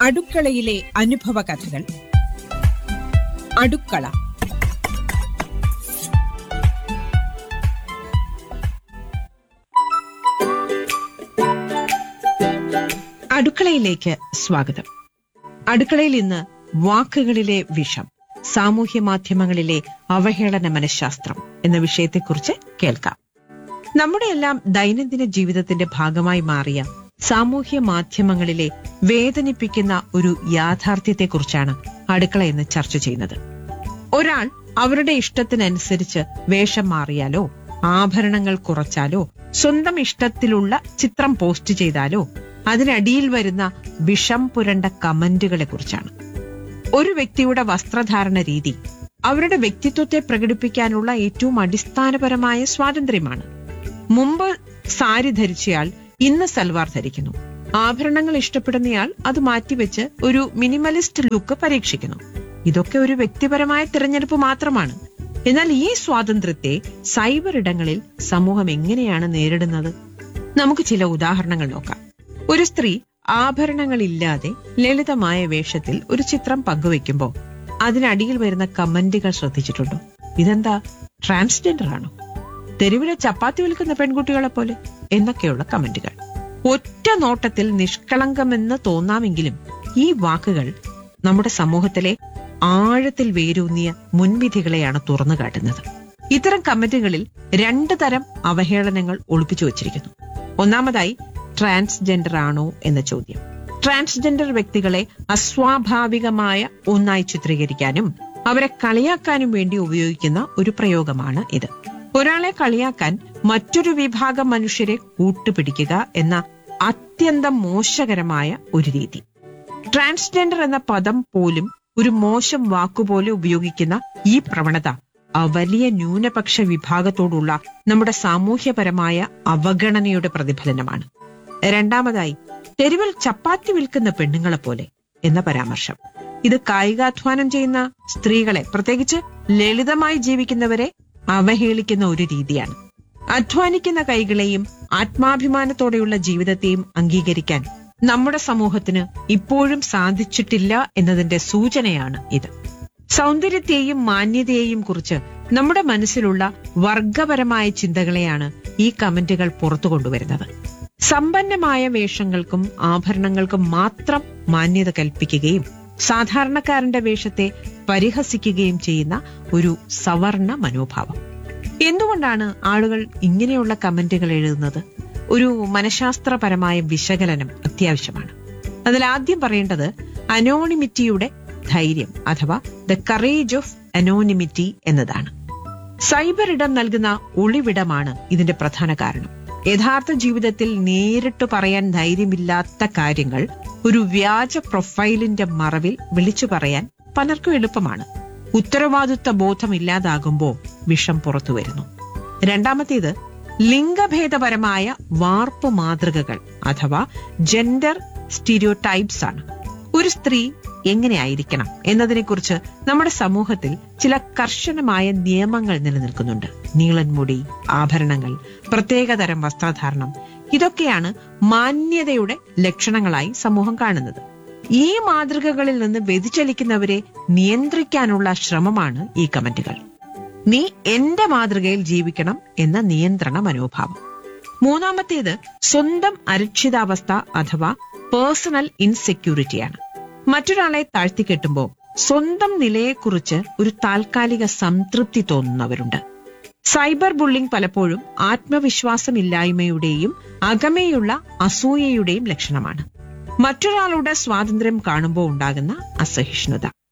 അടുക്കളയിലെ അനുഭവ കഥകൾ അടുക്കള അടുക്കളയിലേക്ക് സ്വാഗതം അടുക്കളയിൽ ഇന്ന് വാക്കുകളിലെ വിഷം സാമൂഹ്യ മാധ്യമങ്ങളിലെ അവഹേളന മനഃശാസ്ത്രം എന്ന വിഷയത്തെക്കുറിച്ച് കേൾക്കാം നമ്മുടെയെല്ലാം ദൈനംദിന ജീവിതത്തിന്റെ ഭാഗമായി മാറിയ സാമൂഹ്യ മാധ്യമങ്ങളിലെ വേദനിപ്പിക്കുന്ന ഒരു യാഥാർത്ഥ്യത്തെക്കുറിച്ചാണ് അടുക്കള എന്ന് ചർച്ച ചെയ്യുന്നത് ഒരാൾ അവരുടെ ഇഷ്ടത്തിനനുസരിച്ച് വേഷം മാറിയാലോ ആഭരണങ്ങൾ കുറച്ചാലോ സ്വന്തം ഇഷ്ടത്തിലുള്ള ചിത്രം പോസ്റ്റ് ചെയ്താലോ അതിനടിയിൽ വരുന്ന വിഷം പുരണ്ട കമന്റുകളെ കുറിച്ചാണ് ഒരു വ്യക്തിയുടെ വസ്ത്രധാരണ രീതി അവരുടെ വ്യക്തിത്വത്തെ പ്രകടിപ്പിക്കാനുള്ള ഏറ്റവും അടിസ്ഥാനപരമായ സ്വാതന്ത്ര്യമാണ് മുമ്പ് സാരി ധരിച്ചയാൾ ഇന്ന് സൽവാർ ധരിക്കുന്നു ആഭരണങ്ങൾ ഇഷ്ടപ്പെടുന്നയാൾ അത് മാറ്റിവെച്ച് ഒരു മിനിമലിസ്റ്റ് ലുക്ക് പരീക്ഷിക്കുന്നു ഇതൊക്കെ ഒരു വ്യക്തിപരമായ തിരഞ്ഞെടുപ്പ് മാത്രമാണ് എന്നാൽ ഈ സ്വാതന്ത്ര്യത്തെ സൈബർ ഇടങ്ങളിൽ സമൂഹം എങ്ങനെയാണ് നേരിടുന്നത് നമുക്ക് ചില ഉദാഹരണങ്ങൾ നോക്കാം ഒരു സ്ത്രീ ആഭരണങ്ങളില്ലാതെ ലളിതമായ വേഷത്തിൽ ഒരു ചിത്രം പങ്കുവെക്കുമ്പോൾ അതിനടിയിൽ വരുന്ന കമന്റുകൾ ശ്രദ്ധിച്ചിട്ടുണ്ടോ ഇതെന്താ ട്രാൻസ്ജെൻഡർ ആണോ തെരുവിലെ ചപ്പാത്തി വിൽക്കുന്ന പെൺകുട്ടികളെ പോലെ എന്നൊക്കെയുള്ള കമന്റുകൾ ഒറ്റ നോട്ടത്തിൽ നിഷ്കളങ്കമെന്ന് തോന്നാമെങ്കിലും ഈ വാക്കുകൾ നമ്മുടെ സമൂഹത്തിലെ ആഴത്തിൽ വേരൂന്നിയ മുൻവിധികളെയാണ് തുറന്നു കാട്ടുന്നത് ഇത്തരം കമന്റുകളിൽ രണ്ടു തരം അവഹേളനങ്ങൾ ഒളിപ്പിച്ചു വച്ചിരിക്കുന്നു ഒന്നാമതായി ട്രാൻസ്ജെൻഡർ ആണോ എന്ന ചോദ്യം ട്രാൻസ്ജെൻഡർ വ്യക്തികളെ അസ്വാഭാവികമായ ഒന്നായി ചിത്രീകരിക്കാനും അവരെ കളിയാക്കാനും വേണ്ടി ഉപയോഗിക്കുന്ന ഒരു പ്രയോഗമാണ് ഇത് ഒരാളെ കളിയാക്കാൻ മറ്റൊരു വിഭാഗം മനുഷ്യരെ കൂട്ടുപിടിക്കുക എന്ന അത്യന്തം മോശകരമായ ഒരു രീതി ട്രാൻസ്ജെൻഡർ എന്ന പദം പോലും ഒരു മോശം വാക്കുപോലെ ഉപയോഗിക്കുന്ന ഈ പ്രവണത ആ വലിയ ന്യൂനപക്ഷ വിഭാഗത്തോടുള്ള നമ്മുടെ സാമൂഹ്യപരമായ അവഗണനയുടെ പ്രതിഫലനമാണ് രണ്ടാമതായി തെരുവിൽ ചപ്പാത്തി വിൽക്കുന്ന പെണ്ണുങ്ങളെ പോലെ എന്ന പരാമർശം ഇത് കായികാധ്വാനം ചെയ്യുന്ന സ്ത്രീകളെ പ്രത്യേകിച്ച് ലളിതമായി ജീവിക്കുന്നവരെ അവഹേളിക്കുന്ന ഒരു രീതിയാണ് അധ്വാനിക്കുന്ന കൈകളെയും ആത്മാഭിമാനത്തോടെയുള്ള ജീവിതത്തെയും അംഗീകരിക്കാൻ നമ്മുടെ സമൂഹത്തിന് ഇപ്പോഴും സാധിച്ചിട്ടില്ല എന്നതിന്റെ സൂചനയാണ് ഇത് സൗന്ദര്യത്തെയും മാന്യതയെയും കുറിച്ച് നമ്മുടെ മനസ്സിലുള്ള വർഗപരമായ ചിന്തകളെയാണ് ഈ കമന്റുകൾ പുറത്തു കൊണ്ടുവരുന്നത് സമ്പന്നമായ വേഷങ്ങൾക്കും ആഭരണങ്ങൾക്കും മാത്രം മാന്യത കൽപ്പിക്കുകയും സാധാരണക്കാരന്റെ വേഷത്തെ പരിഹസിക്കുകയും ചെയ്യുന്ന ഒരു സവർണ മനോഭാവം എന്തുകൊണ്ടാണ് ആളുകൾ ഇങ്ങനെയുള്ള കമന്റുകൾ എഴുതുന്നത് ഒരു മനഃശാസ്ത്രപരമായ വിശകലനം അത്യാവശ്യമാണ് അതിൽ ആദ്യം പറയേണ്ടത് അനോണിമിറ്റിയുടെ ധൈര്യം അഥവാ ദ കറേജ് ഓഫ് അനോണിമിറ്റി എന്നതാണ് സൈബർ ഇടം നൽകുന്ന ഒളിവിടമാണ് ഇതിന്റെ പ്രധാന കാരണം യഥാർത്ഥ ജീവിതത്തിൽ നേരിട്ട് പറയാൻ ധൈര്യമില്ലാത്ത കാര്യങ്ങൾ ഒരു വ്യാജ പ്രൊഫൈലിന്റെ മറവിൽ വിളിച്ചു പറയാൻ പലർക്കും എളുപ്പമാണ് ഉത്തരവാദിത്വ ബോധമില്ലാതാകുമ്പോൾ വിഷം പുറത്തു വരുന്നു രണ്ടാമത്തേത് ലിംഗഭേദപരമായ വാർപ്പ് മാതൃകകൾ അഥവാ ജെൻഡർ സ്റ്റീരിയോടൈപ്സ് ആണ് ഒരു സ്ത്രീ എങ്ങനെയായിരിക്കണം എന്നതിനെക്കുറിച്ച് നമ്മുടെ സമൂഹത്തിൽ ചില കർശനമായ നിയമങ്ങൾ നിലനിൽക്കുന്നുണ്ട് നീളൻ മുടി ആഭരണങ്ങൾ പ്രത്യേകതരം വസ്ത്രധാരണം ഇതൊക്കെയാണ് മാന്യതയുടെ ലക്ഷണങ്ങളായി സമൂഹം കാണുന്നത് ഈ മാതൃകകളിൽ നിന്ന് വ്യതിചലിക്കുന്നവരെ നിയന്ത്രിക്കാനുള്ള ശ്രമമാണ് ഈ കമന്റുകൾ നീ എന്റെ മാതൃകയിൽ ജീവിക്കണം എന്ന നിയന്ത്രണ മനോഭാവം മൂന്നാമത്തേത് സ്വന്തം അരക്ഷിതാവസ്ഥ അഥവാ പേഴ്സണൽ ഇൻസെക്യൂരിറ്റിയാണ് മറ്റൊരാളെ താഴ്ത്തിക്കെട്ടുമ്പോൾ സ്വന്തം നിലയെക്കുറിച്ച് ഒരു താൽക്കാലിക സംതൃപ്തി തോന്നുന്നവരുണ്ട് സൈബർ ബുള്ളിംഗ് പലപ്പോഴും ആത്മവിശ്വാസമില്ലായ്മയുടെയും അകമേയുള്ള അസൂയയുടെയും ലക്ഷണമാണ് മറ്റൊരാളുടെ സ്വാതന്ത്ര്യം കാണുമ്പോൾ ഉണ്ടാകുന്ന അസഹിഷ്ണുത